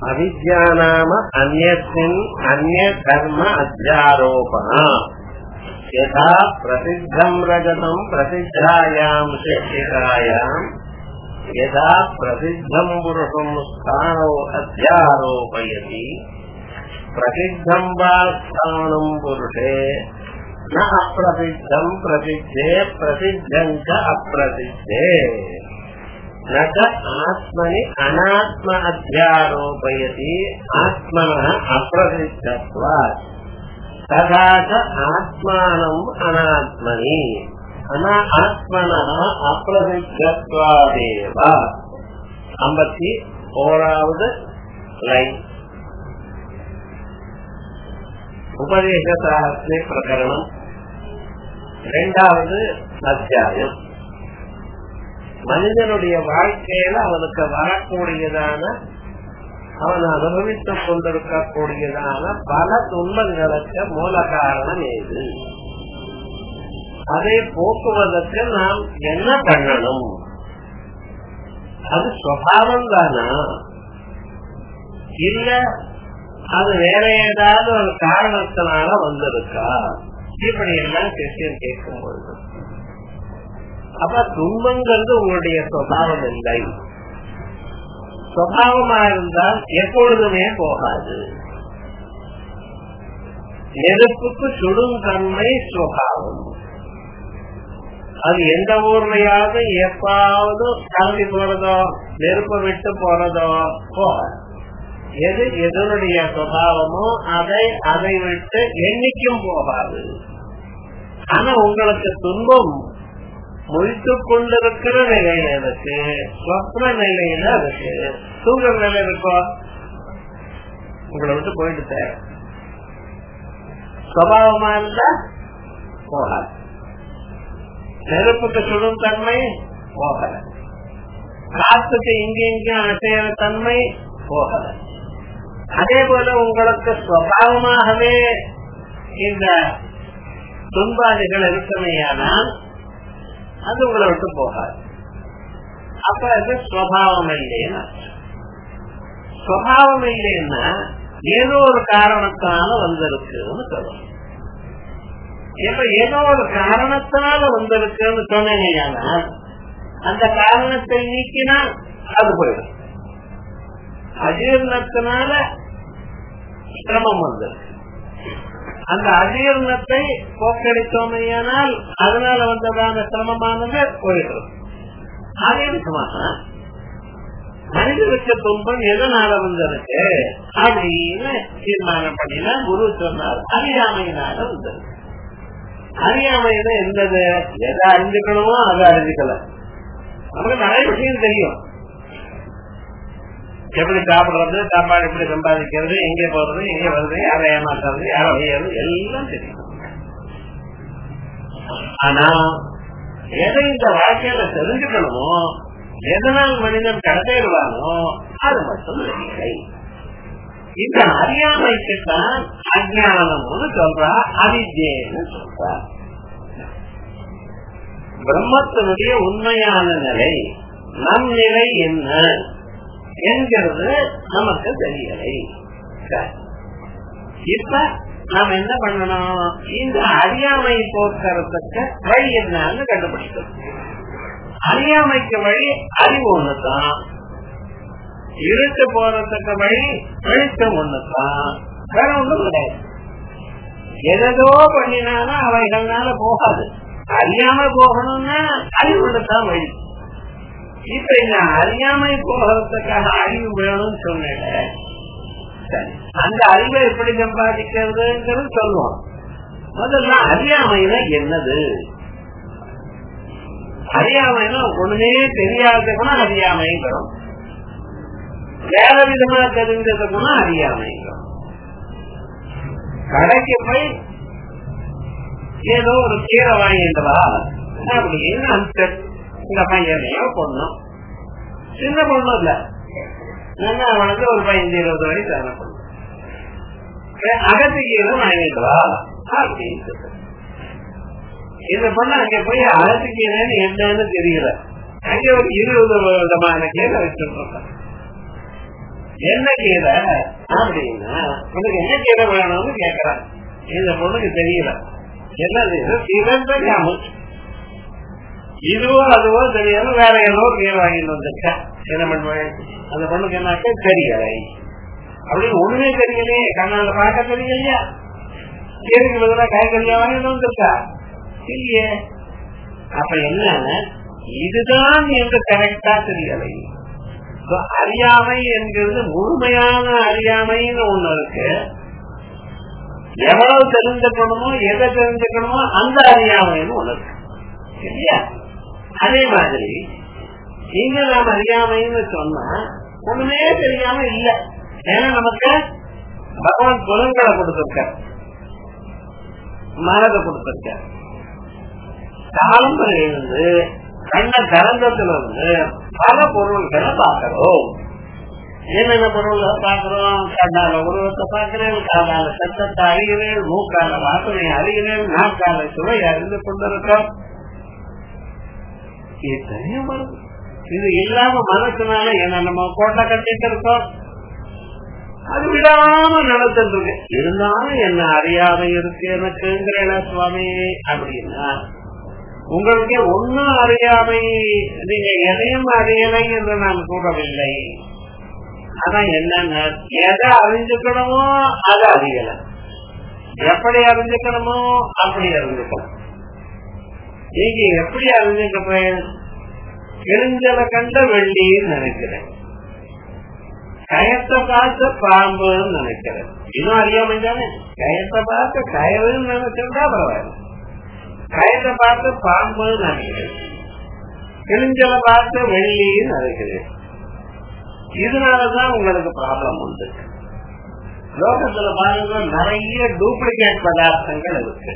अविद्या नाम अन्यस्मिन् अन्यधर्म अध्यारोपणा यथा प्रसिद्धम् रजतम् प्रसिद्धायाम् शिक्षिकायाम् यथा प्रसिद्धम् पुरुषम् स्थाणौ अध्यारोपयति प्रसिद्धम् वा स्थानम् पुरुषे न अप्रसिद्धम् प्रसिद्धे प्रसिद्धम् च अप्रसिद्धे न च आत्मनि अनात्म अध्यारोपयति आत्मनः अप्रसिद्धत्वात् तथा च आत्मानम् अनात्मनि अना आत्मनः अप्रसिद्धत्वादेव ஐம்பத்தி ஓராவது லைன் உபதேச சாஸ்திர பிரகரணம் இரண்டாவது அத்தியாயம் மனிதனுடைய வாழ்க்கையில அவனுக்கு வரக்கூடியதான அவன் அனுபவித்துக் கொண்டிருக்கக்கூடியதான பல துன்பங்களுக்கு மூல காரணம் ஏது அதை போக்குவதற்கு நாம் என்ன பண்ணணும் அது சுவாவம் தானா இல்ல அது வேற ஏதாவது ஒரு காரணத்தினால வந்திருக்கா இப்படி எல்லாம் கிறிஸ்டியன் கேட்கும் பொழுது அப்ப துன்பங்கிறது உங்களுடைய சுவாவம் இல்லை சுவாவமா இருந்தால் எப்பொழுதுமே போகாது நெருப்புக்கு சுடும் தன்மை சுவாவம் அது எந்த ஊர்லயாவது எப்பாவது கிளம்பி போறதோ நெருப்ப விட்டு போறதோ போகாது எது எதனுடைய சுவாவமோ அதை அதை விட்டு எண்ணிக்கும் போகாது ஆனா உங்களுக்கு துன்பம் முழித்துக் கொண்டிருக்கிற நிலையில இருக்கு சொப்ன நிலையில இருக்கு தூங்குற நிலை இருக்கோ உங்களை விட்டு போயிட்டு தேவை சுவாவமா இருந்தா போகாது நெருப்புக்கு சுடும் தன்மை போகல காத்துக்கு இங்க இங்கேயும் அசைகிற தன்மை போகல அதே போல உங்களுக்கு சுவாவமாகவே இந்த துன்பாதிகள் இருக்கமையானால் அது உங்களை விட்டு போகாது அப்ப அது சுவாவம் இல்லைன்னா சுவாவம் இல்லைன்னா ஏதோ ஒரு காரணத்தினால வந்திருக்குன்னு சொல்லணும் இப்ப ஏதோ ஒரு காரணத்தினால வந்திருக்குன்னு சொன்னீங்கன்னா அந்த காரணத்தை நீக்கினா அது போயிடும் அஜீர்ணத்தினால சிரமம் வந்திருக்கு அந்த அஜீர்ணத்தை போக்கடித்தோமையானால் அதனால வந்ததான சிரமமானது போயிடும் அதே விதமாக மனிதனுக்கு துன்பம் எதனால வந்திருக்கு அப்படின்னு தீர்மானம் பண்ணினா குரு சொன்னார் அறியாமையினால வந்திருக்கு அறியாமையில எந்தது எதை அறிஞ்சுக்கணுமோ அதை அறிஞ்சுக்கல நமக்கு நிறைய விஷயம் தெரியும் எப்படி சாப்பிடுறது சாப்பாடு எப்படி சம்பாதிக்கிறது எங்க போறது எங்க வருது யாரை ஏமாத்துறது யாரை வையாது எல்லாம் தெரியும் ஆனா எதை இந்த வாழ்க்கையில தெரிஞ்சுக்கணுமோ எதனால் மனிதன் கடத்தேறுவானோ அது மட்டும் தெரியலை இந்த அறியாமைக்குத்தான் அஜானம்னு சொல்றா அவித்யன்னு சொல்றா பிரம்மத்தினுடைய உண்மையான நிலை நம் நிலை என்ன என்கிறது நமக்கு தெரியலை இப்ப நாம் என்ன பண்ணணும் இந்த அறியாமை போக்குறதுக்கு வழி என்னன்னு கண்டுபிடிக்கணும் அறியாமைக்கு வழி அறிவு ஒண்ணுதான் இருட்டு போறதுக்கு வழி வெளிச்சம் ஒண்ணுதான் வேற ஒண்ணும் கிடையாது எதோ பண்ணினாலும் அவைகள்னால போகாது அறியாம போகணும்னா அறிவுதான் வழி இப்ப இந்த அறியாமை போகிறதுக்காக அறிவு வேணும்னு சொன்னேன் அந்த அறிவை எப்படி சம்பாதிக்கிறதுங்கிறது சொல்லுவோம் முதல்ல அறியாமைனா என்னது அறியாமைனா ஒண்ணுமே தெரியாததுக்குன்னா அறியாமைங்கிறோம் வேற விதமா தெரிஞ்சதுக்குன்னா அறியாமைங்கிறோம் கடைக்கு போய் ஏதோ ஒரு கீரை வாங்கிட்டு வா அப்படின்னு அந்த இந்த பையனையோ பொண்ணும் சின்ன பொண்ணும் இல்ல நல்லா அவனுக்கு ஒரு பதினஞ்சு இருபது வரை தரணும் அகத்து கீரை வாங்கிட்டு வா அப்படின்னு இந்த பொண்ணு அங்க போய் அகத்து கீரைன்னு என்னன்னு தெரியல அங்க ஒரு இருபது விதமான கீரை வச்சிருக்கோம் என்ன கீரை அப்படின்னா உனக்கு என்ன கீரை வேணும்னு கேக்குறான் இந்த பொண்ணுக்கு தெரியல என்னது சிறந்த ஞாபகம் இதுவோ அதுவோ தெரியாம வேற ஏதோ கீரை வாங்கிட்டு வந்துருக்கா என்ன பண்ணுவேன் அந்த பொண்ணுக்கு என்னாக்க தெரியலை அப்படின்னு ஒண்ணுமே தெரியலையே கண்ணால பார்க்க தெரியலையா கீரைக்கு பதிலாக காய்கறியா வாங்கிட்டு வந்திருக்கா இல்லையே அப்ப என்ன இதுதான் என்று கரெக்டா தெரியலை அறியாமை என்கிறது முழுமையான அறியாமைன்னு ஒண்ணு இருக்கு எவ்வளவு தெரிஞ்சுக்கணுமோ எதை தெரிஞ்சுக்கணுமோ அந்த அறியாமைன்னு ஒண்ணு இருக்கு இல்லையா அதே மாதிரி இங்க நாம் அறியாமைன்னு சொன்னா ஒண்ணுமே தெரியாம இல்ல ஏன்னா நமக்கு பகவான் குலங்களை கொடுத்திருக்க மனதை கொடுத்திருக்க காலம்பரை இருந்து கண்ண கரந்தத்துல இருந்து பல பொருள்களை பாக்கிறோம் என்னென்ன பொருள்களை பாக்குறோம் கண்ணால உருவத்தை பாக்குறேன் காலால சத்தத்தை அறிகிறேன் மூக்கால வாசனை அறிகிறேன் நாக்கால சுவை அறிந்து கொண்டிருக்கோம் இது தனியா வருது இது இல்லாம மனசுனால என்ன நம்ம கோட்டை கட்டிட்டு இருக்கோம் அது விடாம நடந்துட்டு இருக்கு இருந்தாலும் என்ன அறியாம இருக்கு எனக்குங்கிறேன் சுவாமி அப்படின்னா உங்களுக்கு ஒன்னும் அறியாமை நீங்க எதையும் அறியலை என்று நான் கூறவில்லை ஆனா என்னன்னா எதை அறிஞ்சுக்கணுமோ அதை அறியல எப்படி அறிஞ்சுக்கணுமோ அப்படி அறிஞ்சுக்கணும் நீங்க எப்படி அறிஞ்சுக்கிறேன் கிழிஞ்சலை கண்ட வெள்ளின்னு நினைக்கிறேன் கயத்தை பார்த்த பாம்புன்னு நினைக்கிறேன் இன்னும் அறியாமை தானே கயத்தை பார்த்த கயவுன்னு நினைச்சிருந்தா பரவாயில்ல கயத்தை பார்த்து பாம்பு நினைக்கிறேன் கிழிஞ்சலை பார்த்து வெள்ளின்னு நினைக்கிறேன் இதனாலதான் உங்களுக்கு ப்ராப்ளம் உண்டு லோகத்துல பாருங்க நிறைய டூப்ளிகேட் பதார்த்தங்கள் இருக்கு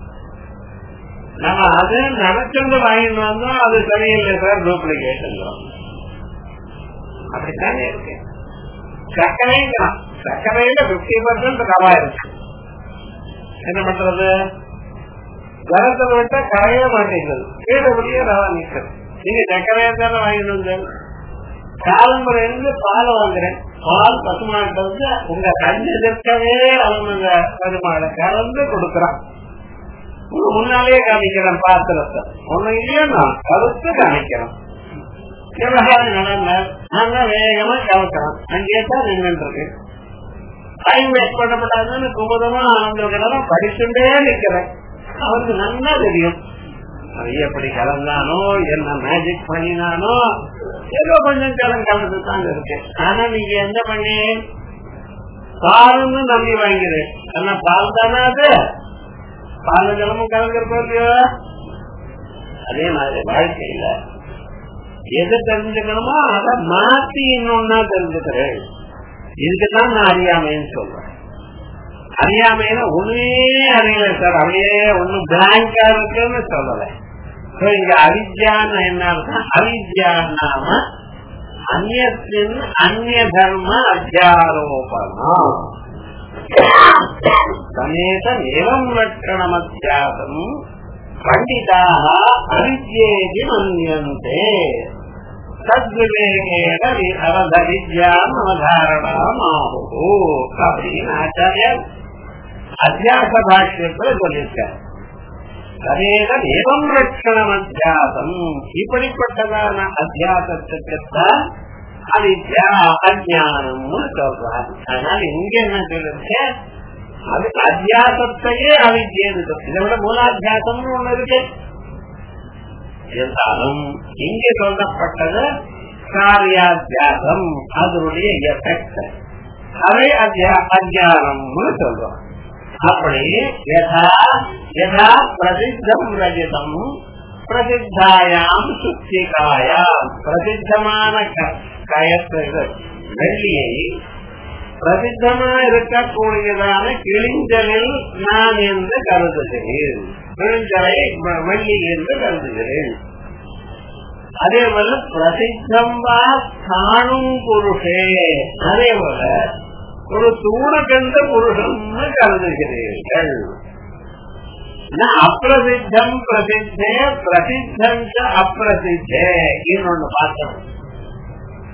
நம்ம அது நினைச்சிருந்து வாங்கிட்டு வந்தோம் அது சரியில்லை சார் டூப்ளிகேட் அப்படித்தானே இருக்கு சர்க்கரைங்கிறான் சர்க்கரையில பிப்டி பர்சன்ட் ரவா இருக்கு என்ன பண்றது கரத்தில் விட்டா கரைய மாட்டேங்குது கீழபடியே ரவா நிற்கிறது நீங்க சர்க்கரையை தானே வாங்கிட்டு வந்தேன் காலம்புரை இருந்து பால் வாங்குறேன் பால் பசுமாட்டை வந்து உங்க கண்ணு எதிர்க்கவே அவங்க பசுமாடை கலந்து கொடுக்கறான் உங்க முன்னாலேயே காமிக்கிறேன் பாத்திரத்தை ஒண்ணு இல்லையா நான் கருத்து காமிக்கிறேன் விவகாரம் நடந்த நாங்க வேகமா கலக்கிறோம் அங்கேயே தான் நின்று இருக்கு டைம் வேஸ்ட் பண்ணப்படாதுன்னு குமுதமா ஆனந்தம் படிச்சுட்டே நிக்கிறேன் அவருக்கு நல்லா தெரியும் அது எப்படி கலந்தானோ என்ன மேஜிக் பண்ணினானோ ஏதோ கொஞ்சம் கலம் கலந்து தான் இருக்கு ஆனா நீங்க என்ன பண்ணி பாலுன்னு நம்பி வாங்கிறேன் ஆனா பால் தானே அது பால் ஜலமும் கலந்துருக்கோம் இல்லையோ அதே மாதிரி வாழ்க்கையில எதை தெரிஞ்சுக்கணுமோ அதை மாத்தி இன்னொன்னா தெரிஞ்சுக்கிறேன் இதுக்குதான் நான் அறியாமைன்னு சொல்றேன் அறியாமையில ஒண்ணுமே அறியல சார் அப்படியே ஒண்ணு பிளாங்கா இருக்குன்னு சொல்லல இங்க அவித்யான்னு என்ன அர்த்தம் அவித்யான்னாம அந்நியத்தின் அந்நிய தர்ம அத்தியாரோபணம் சமேத நிலம் லட்சணமத்தியாசம் பண்டிதாக அவித்யேதி மன்யந்தே தத்விவேகேன அவத வித்யாம் அவதாரணமாகு அப்படின்னு ஆச்சாரியர் அத்தியாச பாஷ்யத்துல சொல்லியிருக்கார் சமேத ஏவம் லட்சணம் அத்தியாசம் இப்படிப்பட்டதான அத்தியாசத்துக்குத்தான் அவித்யா அஜானம்னு சொல்றாரு அதனால இங்க என்ன சொல்லிருக்க அதுக்கு அத்தியாசத்தையே அவித்யன்னு இதை விட மூலாத்தியாசம்னு ஒண்ணு இருக்கு இருந்தாலும் இங்கே சொல்லப்பட்டது காரியாத்தியாசம் அதனுடைய எஃபெக்ட் அதை அத்தியானம்னு சொல்றோம் அப்படி யதா யதா பிரசித்தம் ரஜிதம் பிரசித்தாயாம் சுத்திகாயாம் பிரசித்தமான கயத்தை வெள்ளியை பிரசித்தமா இருக்கக்கூடியதான கிழிஞ்சலில் நான் என்று கருதுகிறேன் கிழிஞ்சலை வெள்ளி என்று கருதுகிறேன் அதே போல பிரசித்தம் வா காணும் புருஷே அதே போல ஒரு தூண கண்ட புருஷன் கருதுகிறீர்கள் அப்பிரசித்தம் பிரசித்தே பிரசித்தம் அப்பிரசித்தே இன்னொன்னு பார்த்தோம்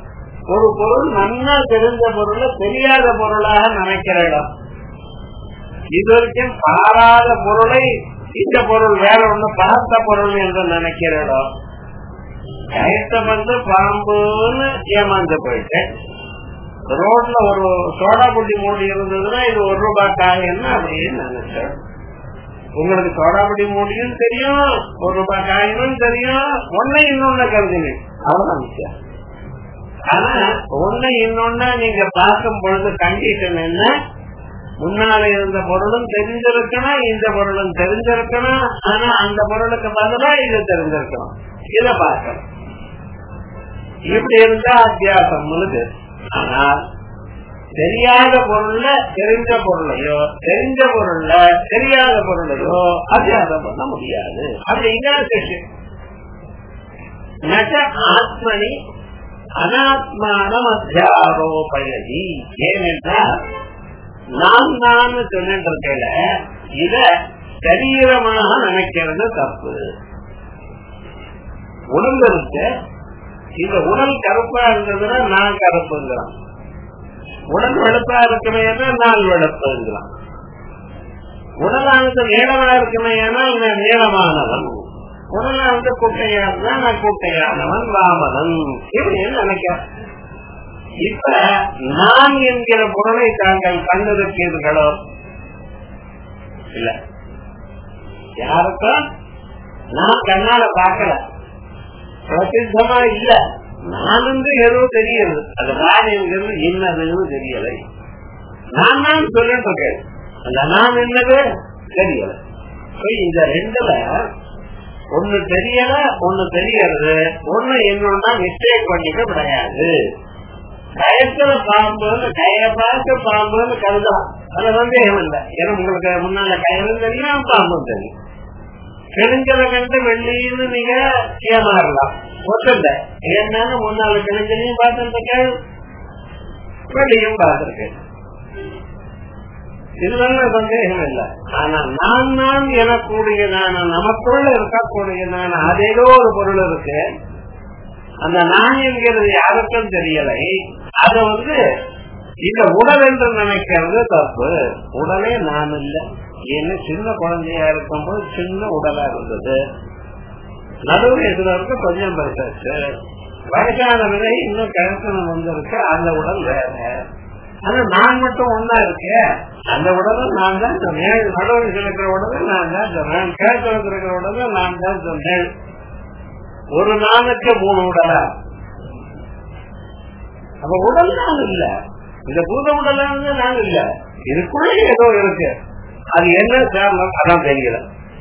ஒரு பொருள் நன்னா தெரிஞ்ச பொருளை தெரியாத பொருளாக நினைக்கிற இடம் இது வரைக்கும் பாராத பொருளை இந்த பொருள் வேற ஒண்ணு பார்த்த பொருள் என்று நினைக்கிற இடம் கயத்தை வந்து பாம்புன்னு ஏமாந்து போயிட்டேன் ரோட்ல ஒரு சோடா புட்டி மூடி இருந்ததுன்னா இது ஒரு ரூபாய் காயின்னு அப்படின்னு நினைச்சேன் உங்களுக்கு சோடாபடி மூடியும் தெரியும் ஒரு ரூபாய் காயினும் தெரியும் ஒன்னை இன்னொன்னு கருதுனேன் அவ்வளவுதான் விஷயம் ஆனா ஒண்ணு இன்னொன்னு நீங்க பார்க்கும் பொழுது கண்டிஷன் என்ன முன்னால இருந்த பொருளும் தெரிஞ்சிருக்கணும் இந்த பொருளும் தெரிஞ்சிருக்கணும் ஆனா அந்த பொருளுக்கு பதிலா இது தெரிஞ்சிருக்கணும் இத பார்க்கணும் இப்படி இருந்தா அத்தியாசம்னு பேர் ஆனால் தெரியாத பொருள்ல தெரிஞ்ச பொருளையோ தெரிஞ்ச பொருள்ல தெரியாத பொருளையோ அத்தியாசம் பண்ண முடியாது அப்படிங்கிற விஷயம் நச்ச ஆத்மனி அனாத்மானம் அத்தியாரோபயதி ஏனென்றால் நான் நான் சொல்லிட்டு இருக்கையில இத சரீரமாக நினைக்கிறது தப்பு உடம்பு இருக்கு இந்த உடல் கருப்பா இருந்ததுன்னா நான் கருப்புங்கிறான் உடல் வெளுப்பா இருக்குமே நான் வெளுப்புங்கிறான் உடலானது நீளமா இருக்குமே நான் நீளமானவன் உடலானது குட்டையா இருந்தா நான் குட்டையானவன் ராமனன் இப்படின்னு நினைக்கிறேன் இப்ப நான் என்கிற பொருளை தாங்கள் கண்டிருப்பீர்களோ இல்ல யாருக்கும் நான் கண்ணால பார்க்கல பிரசித்தமா இல்ல நான் வந்து ஏதோ தெரியுது அது நான் என்கிறது என்னதுன்னு தெரியலை நான் நான் சொல்லிட்டு இருக்கேன் அந்த நான் என்னது தெரியல இந்த ரெண்டுல ஒண்ணு தெரியல ஒண்ணு தெரியறது ஒண்ணு என்னன்னா மிஸ்டேக் பண்ணிக்க கிடையாது கயத்துல பாம்புன்னு கய பார்த்து பாம்புன்னு கருதலாம் அது சந்தேகம் இல்லை ஏன்னா உங்களுக்கு முன்னால கயலும் தெரியும் பாம்பும் தெரியும் கிழிஞ்சலை கண்டு வெள்ளின்னு நீங்க ஏமாறலாம் ஒத்துண்ட ஏன்னாலும் முன்னால கிழிஞ்சலையும் பார்த்துருக்கேன் வெள்ளியும் பார்த்திருக்கேன் இதுல சந்தேகம் இல்லை ஆனா நான் நான் எனக்கூடியதான நமக்குள்ள இருக்கக்கூடியதான அதேதோ ஒரு பொருள் இருக்கு அந்த நான் என்கிறது யாருக்கும் தெரியலை அத வந்து இந்த உடல் என்று நினைக்கிறது தப்பு உடலே நான் இல்லை ஏன்னா சின்ன குழந்தையா இருக்கும்போது சின்ன உடலா இருந்தது நடுவில் இதுல இருக்கு கொஞ்சம் பெருசாச்சு வயசான விதை இன்னும் கழுத்தனம் வந்திருக்கு அந்த உடல் வேற ஆனா நான் மட்டும் ஒன்னா இருக்கேன் அந்த உடலும் நான் தான் சொன்னேன் நடுவில் இருக்கிற உடலும் நான் தான் சொன்னேன் கிழக்கு இருக்கிற உடலும் நான் தான் சொன்னேன் ஒரு நாளுக்கு மூணு உடலா அப்ப உடல் நான் இல்ல இந்த பூத உடல் நான் இல்ல இதுக்குள்ள ஏதோ இருக்கு அது என்ன காரணம் அதான் தெரியல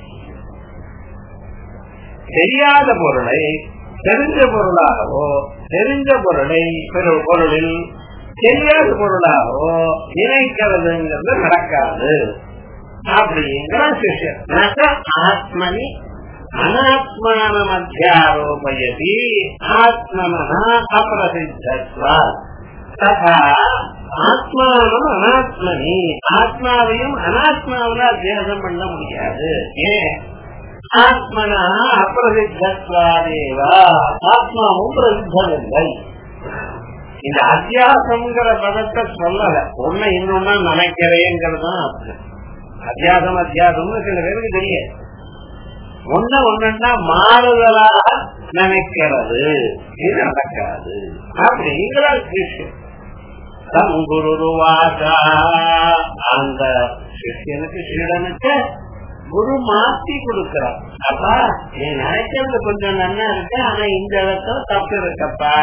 தெரியாத பொருளை தெரிஞ்ச பொருளாகவோ தெரிஞ்ச பொருளை பொருளில் தெரியாத பொருளாகவோ நினைக்கிறதுங்கிறது நடக்காது அப்படிங்கிற சிஷியம் ஆத்மனி அனாத்மானம் அத்தியாரோபயதி ஆத்மனா அப்பிரசித்தத்வா ததா ஆத்மானம் அனாத்மனி ஆத்மாவையும் அனாத்மாவில அத்தியாசம் பண்ண முடியாது ஏன் ஆத்மனா அப்பிரசித்தத்வாதேவா ஆத்மாவும் பிரசித்தமில்லை இந்த அத்தியாசம்ங்கிற பதத்தை சொல்லல ஒண்ணு இன்னொன்னா நினைக்கிறேங்கிறது தான் அத்தியாசம் அத்தியாசம்னு சில பேருக்கு தெரியாது ஒண்ணு ஒண்ணுன்னா மாறுதலாக நினைக்கிறது இது நடக்காது அப்படிங்கிற விஷயம் குருவாசா அந்த சிஷியனுக்கு சீடனுக்கு குரு மாத்தி கொடுக்கிறார் அப்பா நீ நினைக்கிறது கொஞ்சம் நல்லா இருக்கு ஆனா இந்த இடத்துல தப்பு இருக்கப்பா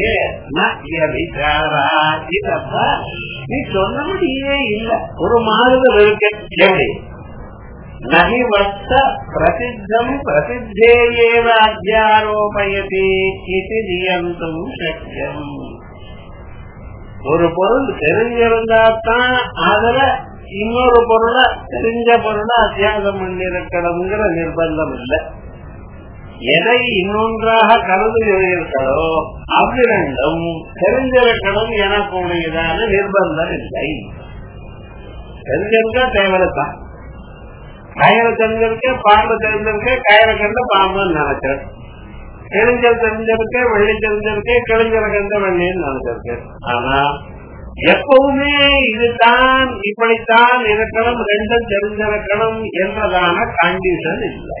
ஏப்பா நீ சொன்னபடியே இல்ல ஒரு மாறுதல் இருக்கு எப்படி நகி வஸ்த பிரசித்தம் பிரசித்தேயேவ அத்தியாரோபயதி இது நியந்தும் சக்கியம் ஒரு பொருள் தெரிஞ்சிருந்தாதான் அதுல இன்னொரு பொருளை தெரிஞ்ச பொருளை அத்தியாசம் பண்ணிருக்கணுங்கிற நிர்பந்தம் இல்லை எதை இன்னொன்றாக கருதுகிறீர்களோ அவ்விரண்டும் தெரிஞ்சிருக்கணும் எனக்கூடியதான நிர்பந்தம் இல்லை தெரிஞ்சிருந்தா தேவைதான் கயிறு தெரிஞ்சிருக்க பாம்பு தெரிஞ்சிருக்க கயிறை கண்டு பாம்புன்னு நினைக்கிறேன் கிழிஞ்சல் தெரிஞ்சிருக்கு வெள்ளி தெரிஞ்சிருக்கு கிழிஞ்சலகந்த வெள்ளின்னு நினைச்சிருக்கு ஆனா எப்பவுமே இதுதான் இப்படித்தான் இருக்கணும் ரெண்டும் தெரிஞ்சிருக்கணும் என்பதான கண்டிஷன் இல்லை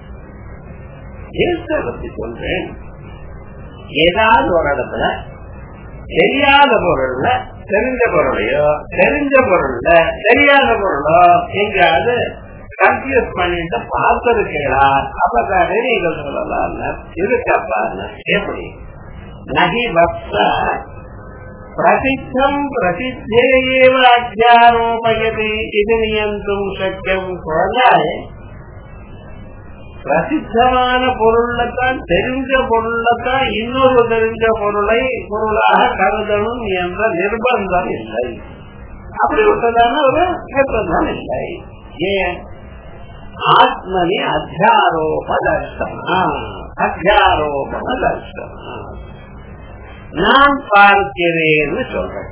ஏற்ற பத்தி சொல்றேன் ஏதாவது ஒரு இடத்துல தெரியாத பொருள்ல தெரிஞ்ச பொருளையோ தெரிஞ்ச பொருள்ல தெரியாத பொருளோ எங்காவது கன்ஃபியூஸ் பண்ணிட்டு பார்த்திருக்கீங்களா அப்பதானே நீங்கள் சொல்லலாம் இருக்கப்பா எப்படி நகி பக்த பிரசித்தம் பிரசித்தேவ அத்தியாரோபயதி இது நியந்தும் சக்கியம் குழந்தாய் பிரசித்தமான பொருள்லத்தான் தெரிஞ்ச பொருள்லத்தான் இன்னொரு தெரிஞ்ச பொருளை பொருளாக கருதணும் என்ற நிர்பந்தம் இல்லை அப்படி விட்டதான ஒரு நிர்பந்தம் இல்லை ஏன் ஆத்மனி அத்தியாரோப தர்சனா அத்தியாரோபண தர்சனா நான் பார்க்கிறேன்னு சொல்றேன்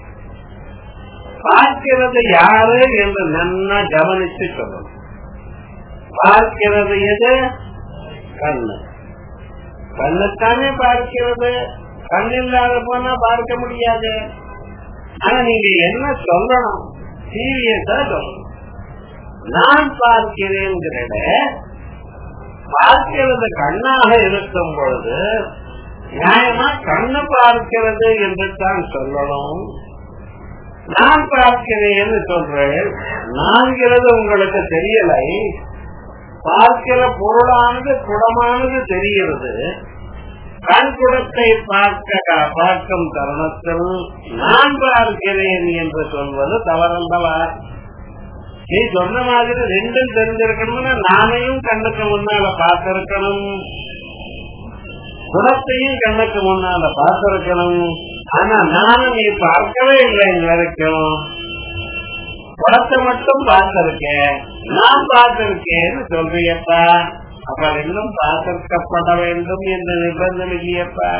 பார்க்கிறது யாரு என்று நன்னா கவனித்து சொல்லணும் பார்க்கிறது எது கண்ணு கண்ணுத்தானே பார்க்கிறது கண் இல்லாத போனா பார்க்க முடியாது ஆனா நீங்க என்ன சொல்லணும் சீரியஸா சொல்லணும் நான் பார்க்கிறேன் பார்க்கிறது கண்ணாக இருக்கும் பொழுது நியாயமா கண்ணு பார்க்கிறது என்று தான் சொல்லணும் நான் பார்க்கிறேன் சொல்றேன் நான்கிறது உங்களுக்கு தெரியலை பார்க்கிற பொருளானது குடமானது தெரிகிறது கண் குடத்தை பார்க்க பார்க்கும் தருணத்தில் நான் பார்க்கிறேன் என்று சொல்வது தவறல்லவா நீ சொன்ன மாதிரி ரெண்டும் தெரிஞ்சிருக்கணும்னா நானையும் கண்ணுக்கு முன்னால பார்த்திருக்கணும் குணத்தையும் கண்ணுக்கு முன்னால பார்த்திருக்கணும் ஆனா நானும் நீ பார்க்கவே இல்லை இது வரைக்கும் குளத்தை மட்டும் பார்த்திருக்கேன் நான் பார்த்திருக்கேன்னு சொல்றியப்பா அப்ப ரெண்டும் பார்த்திருக்கப்பட வேண்டும் என்ற நிபந்தனை இல்லையப்பா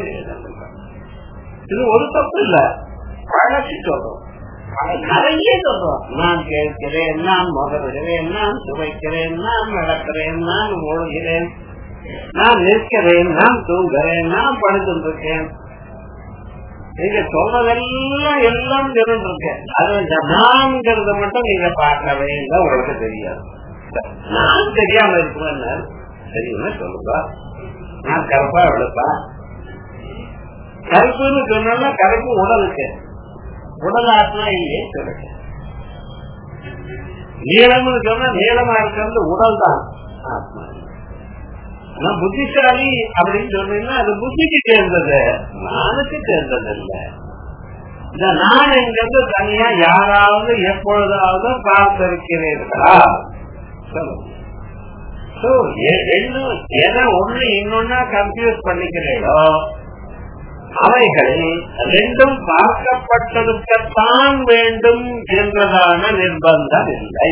இது ஒரு தப்பு இல்ல பழசி சொல்றோம் நிறைய சொல்றோம் நான் கேட்கிறேன் நான் முதல்கிறேன் நான் சுவைக்கிறேன் நான் நடக்கிறேன் நான் ஓடுகிறேன் நான் நிற்கிறேன் நான் தூங்குறேன் நான் படுத்துருக்கேன் நீங்க சொல்றதெல்லாம் எல்லாம் தெரிஞ்சிருக்கேன் அது நான்கிறத மட்டும் நீங்க பார்க்கவே இல்லை உங்களுக்கு தெரியாது நான் தெரியாம இருக்கிறேன் தெரியுமா சொல்லுப்பா நான் கருப்பா வெளுப்பா கருப்புன்னு சொன்னா கருப்பு உடலுக்கு உடல் ஆத்மா இல்லையே சொல்லுங்க நீளம்னு சொன்னா நீளமா இருக்கிறது உடல் தான் ஆத்மா ஆனா புத்திசாலி அப்படின்னு சொன்னீங்கன்னா அது புத்திக்கு சேர்ந்தது நானுக்கு சேர்ந்தது இல்ல இந்த நான் எங்கிறது தனியா யாராவது எப்பொழுதாவது பார்த்திருக்கிறீர்களா எதை ஒண்ணு இன்னொன்னா கன்ஃபியூஸ் பண்ணிக்கிறீங்களோ அவைகளில் ரெண்டும் பார்க்கப்பட்டதுக்கத்தான் வேண்டும் என்றதான நிர்பந்தம் இல்லை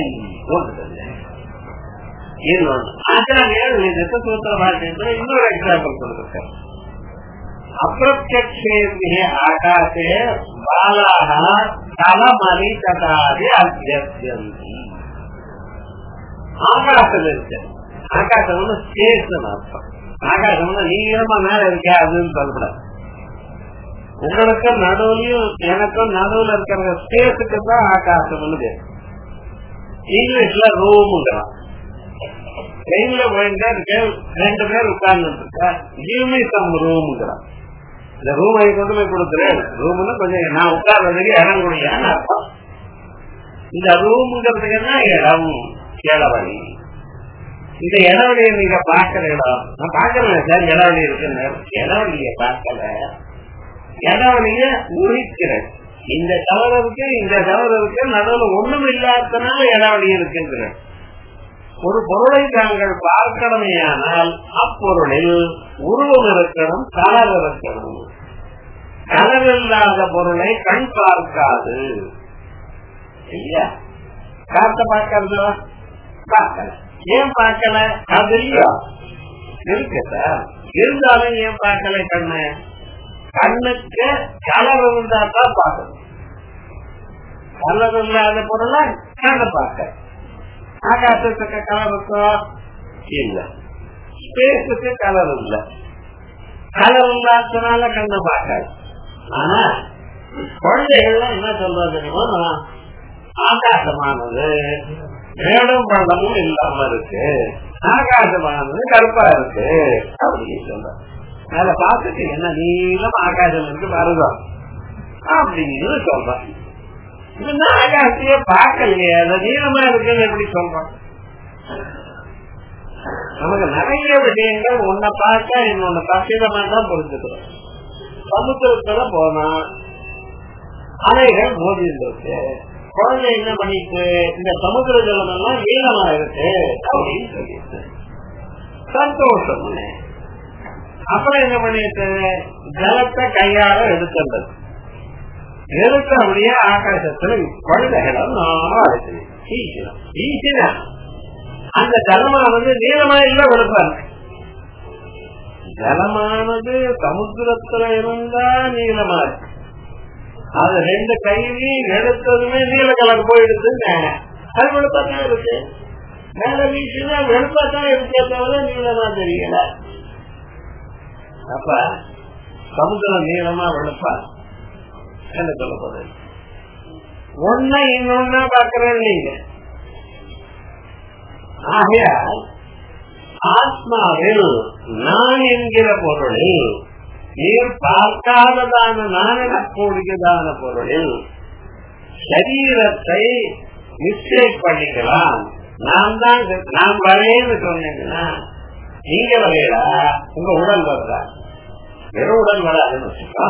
ஆச்சாரியர் இதுக்கு சூத்திர பாஷையில் இன்னொரு எக்ஸாம்பிள் கொடுத்திருக்காரு அப்பிரத்யக்ஷேபிய ஆகாசே பாலாக தலமலி ததாதி அத்தியந்தி ஆகாசம் இருக்கு ஆகாசம்னு ஸ்பேஸ் அர்த்தம் ஆகாசம்னா நீளமா மேல இருக்கே அதுன்னு சொல்லக்கூடாது உங்களுக்கும் நடுவுலயும் எனக்கும் நடுவுல இருக்கிற ஸ்பேஸுக்கு தான் ஆகாசம்னு பேர் இங்கிலீஷ்ல ரூமுங்கிறான் ட்ரெயின்ல போயிட்டு ரெண்டு பேர் உட்கார்ந்து இருக்கா கிவ்மி சம் ரூம்ங்கிறான் இந்த ரூம் கொண்டு போய் கொடுக்குறேன் ரூம்னு கொஞ்சம் நான் உட்கார்றதுக்கு இடம் கொடுங்கன்னு அர்த்தம் இந்த ரூம்ங்கிறதுக்கு என்ன இடம் இளவழி இந்த இளவழியை நீங்க பாக்குற இடம் நான் பாக்குறேன் சார் இளவழி இருக்குன்னு இளவழிய பார்க்கல இளவழிய உரிக்கிறேன் இந்த தவறுக்கு இந்த தவறுக்கு நடுவில் ஒண்ணும் இல்லாதனால இளவழி இருக்குங்கிறேன் ஒரு பொருளை தாங்கள் பார்க்கணுமேயானால் அப்பொருளில் உருவம் இருக்கணும் கலர் இருக்கணும் கலர் இல்லாத பொருளை கண் பார்க்காது இல்லையா காத்த பார்க்கறது பார்க்கல ஏன் பார்க்கல அது இல்லையா இருக்கு சார் இருந்தாலும் ஏன் பார்க்கல கண்ணு கண்ணுக்கு கலர் இருந்தா தான் பார்க்கணும் கலர் இல்லாத பொருளை கண்ணு பார்க்க ஆகாசத்துக்கு கலர் இருக்கோ இல்ல ஸ்பேஸுக்கு கலர் இல்ல கலர் இல்லாதனால கண்ணு பார்க்காது ஆனா குழந்தைகள்லாம் என்ன சொல்றது தெரியுமா ஆகாசமானது மேடம் பள்ளமும் இல்லாம இருக்கு ஆகாசமானது கருப்பா இருக்கு அப்படின்னு சொல்ற அதை பார்த்துட்டு என்ன நீளம் ஆகாசம் இருக்கு வருதம் அப்படின்னு சொல்றான் இன்னும் ஆகாசத்தையே பார்க்கலையே அது நீளமா இருக்குன்னு எப்படி சொல்றோம் நமக்கு நிறைய விஷயங்கள் உன்னை பார்க்க இன்னொன்னு பக்கிதமா தான் புரிஞ்சுக்கிறோம் சமுத்திரத்துல போனா அலைகள் மோதி இருக்கு குழந்தை என்ன பண்ணிட்டு இந்த சமுத்திர ஜலம் எல்லாம் நீளமா இருக்கு அப்படின்னு சொல்லிட்டு சந்தோஷம் அப்புறம் என்ன பண்ணிட்டு ஜலத்தை கையால எடுத்துறது எடுத்து அப்படியே ஆகாசத்துல குழந்தைகளை நானும் அழைச்சு ஈசினம் ஈசினா அந்த ஜலமானது நீளமா இல்ல வெளுப்பாரு ஜலமானது சமுத்திரத்துல இருந்தா நீளமா இருக்கு அது ரெண்டு கையிலையும் எடுத்ததுமே நீல கலர் போயிடுதுங்க அது வெளுப்பாத்தான் இருக்கு மேல வீசுனா வெளுப்பாத்தான் இருக்கே தவிர நீளமா தெரியல அப்ப சமுத்திரம் நீளமா வெளுப்பா என்ன சொல்ல போது ஒன்ன இன்னொன்னா பாக்குறேன் நீங்க ஆகையால் ஆத்மாவில் நான் என்கிற பொருளில் நீர் பார்க்காததான நான் எனக்கூடியதான பொருளில் சரீரத்தை மிஸ்டேக் பண்ணிக்கலாம் நான் தான் நான் வரேன்னு சொன்னீங்கன்னா நீங்க வரையலா உங்க உடல் வருதா வெறும் உடல் வராதுன்னு வச்சுக்கோ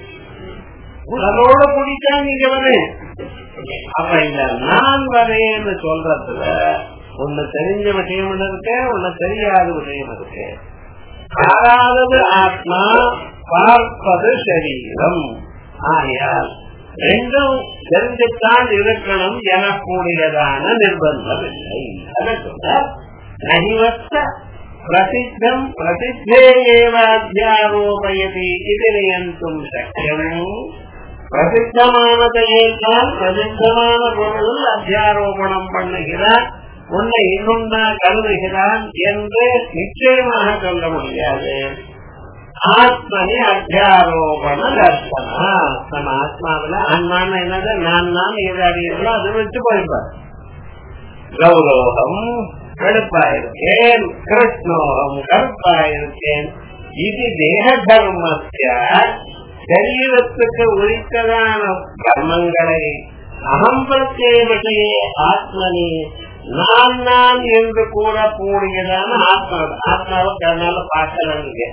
உடலோட பிடிச்சா நீங்க வரேன் அப்ப இந்த நான் வரேன்னு சொல்றதுல ஒண்ணு தெரிஞ்ச விஷயம் இருக்கு ஒண்ணு தெரியாத விஷயம் இருக்கு யாராவது ஆத்மா பார்ப்பது சரீரம் ஆகையால் ரெண்டும் தெரிஞ்சுத்தான் இருக்கணும் எனக்கூடியதான நிர்பந்தம் இல்லை அதை சொல்ல நகிவத்த பிரசித்தம் பிரசித்தே ஏவாத்தியாரோபயதி இது நியந்தும் சக்கியம் பிரசித்தமானதையே தான் பிரசித்தமான பொருள் அத்தியாரோபணம் பண்ணுகிறார் உன்னை இன்னொன்னா கருதுகிறான் என்று நிச்சயமாக சொல்ல முடியாது ஆத்மனி அத்தியாரோபண தர்சனா நம்ம ஆத்மாவில ஆன்மான என்னது நான் நான் எது அறியறோ அது வச்சு போயிருப்பார் கௌரவம் கடுப்பாயிருக்கேன் கிருஷ்ணோகம் கருப்பாயிருக்கேன் இது தேக தர்மத்திய சரீரத்துக்கு உரித்ததான கர்மங்களை அகம்பத்தே விஷயே ஆத்மனி நான் நான் என்று கூறக்கூடியதான ஆத்மா ஆத்மாவை கண்ணால பார்க்கலங்க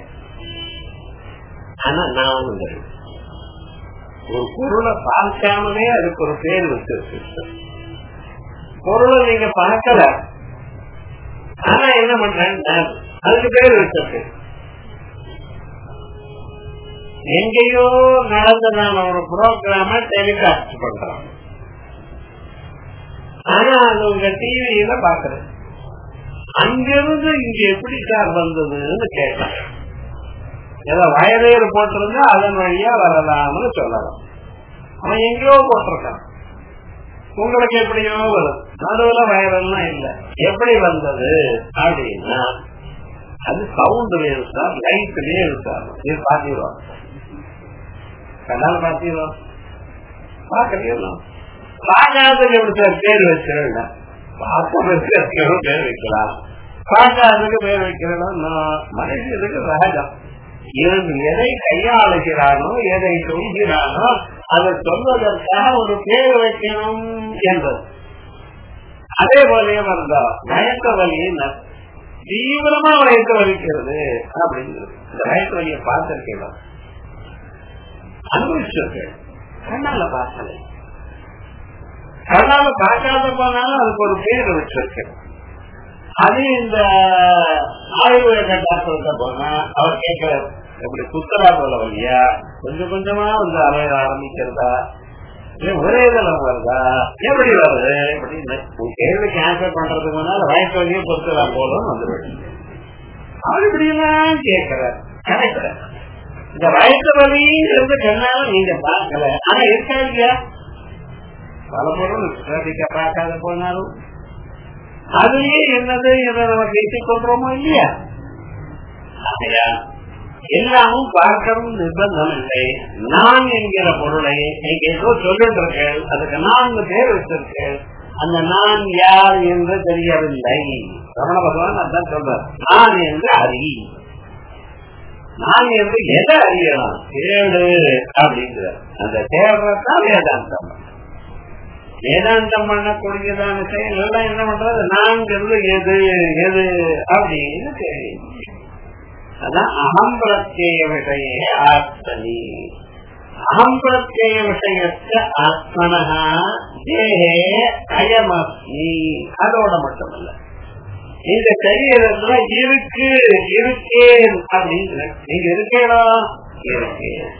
ஆனா நான் ஒரு பொருளை பார்க்காமலே அதுக்கு ஒரு பேர் வச்சிருக்கு பொருளை நீங்க பார்க்கல ஆனா என்ன பண்றேன் அதுக்கு பேர் வச்சிருக்கு எங்கேயோ நடந்ததான ஒரு ப்ரோக்ராம டெலிகாஸ்ட் பண்றாங்க ஆனா அது உங்க டிவியில பாக்குறேன் அங்கிருந்து இங்க எப்படி சார் வந்ததுன்னு கேட்டேன் ஏதோ வயதையில் போட்டிருந்தா அதன் வழியா வரலாம்னு சொல்லலாம் அவன் எங்கேயோ போட்டிருக்கான் உங்களுக்கு எப்படியோ வரும் நடுவுல வயரெல்லாம் இல்ல எப்படி வந்தது அப்படின்னா அது சவுண்ட்லயே சார் லைட்லயே சார் இது பாத்தீங்களா கண்ணால பாத்தீங்களா பாக்கலையா பார்க்காததுக்கு எப்படி சார் பேர் வச்சிருந்தேன் பார்க்க பேர் வைக்கலாம் பார்க்காததுக்கு பேர் வைக்கிறோம் மனுஷனுக்கு சகஜம் இவன் எதை கையாளுகிறானோ எதை சொல்கிறானோ அதை சொல்வதற்காக ஒரு பேர் வைக்கணும் என்பது அதே போலயே வந்தா மயக்க வலியின் தீவிரமா வயக்க வலிக்கிறது அப்படிங்கிறது இந்த மயக்க வலியை பார்த்திருக்கீங்களா அனுபவிச்சிருக்கேன் கண்ணால பார்க்கலை கண்ணால பார்க்காத போனாலும் அதுக்கு ஒரு பேர் வச்சிருக்கேன் அது இந்த ஆயுர்வேத டாக்டர்கிட்ட போனா அவர் கேட்கிற எப்படி குத்தரா போல வழியா கொஞ்சம் கொஞ்சமா வந்து அலைய ஆரம்பிக்கிறதா இல்ல ஒரே தளம் வருதா எப்படி வருது அப்படின்னு கேள்விக்கு ஆன்சர் பண்றதுக்கு முன்னால வயசு வழியே பொறுத்தலாம் போலும் வந்துருவேன் அவர் இப்படி எல்லாம் கேட்கிறார் கரெக்ட் இந்த வயசு வழிங்கிறது கண்ணால நீங்க பார்க்கல ஆனா இருக்கா இல்லையா பல பொருள் சிரதிக்க பார்க்காத போனாலும் அதுலயே என்னது எதை நம்ம பேசிக் கொள்றோமோ இல்லையா ஆகையா எல்லாமும் பார்க்கணும் நிர்பந்தம் இல்லை நான் என்கிற பொருளை நீங்க ஏதோ சொல்லிட்டு இருக்கேன் அதுக்கு நான்கு பேர் வச்சிருக்கேன் அந்த நான் யார் என்று தெரியவில்லை ரமண பகவான் அதான் சொல்றார் நான் என்று அறி நான் என்று எதை அறியலாம் தேடு அப்படிங்கிற அந்த தேடுறதுதான் வேதாந்தம் வேதாந்தம் பண்ணக்கூடியதான செயல் எல்லாம் என்ன பண்றது நான்கிறது எது எது அப்படின்னு தெரியும் அதான் அகம் பிரத்யேக விஷய ஆத்மனி அகம் பிரத்யேக விஷயத்த ஆத்மனஹா தேகே அயமஸ்மி அதோட மட்டுமல்ல இந்த சரீரத்துல இருக்கு இருக்கேன் அப்படின்னு நீங்க இருக்கேடா இருக்கேன்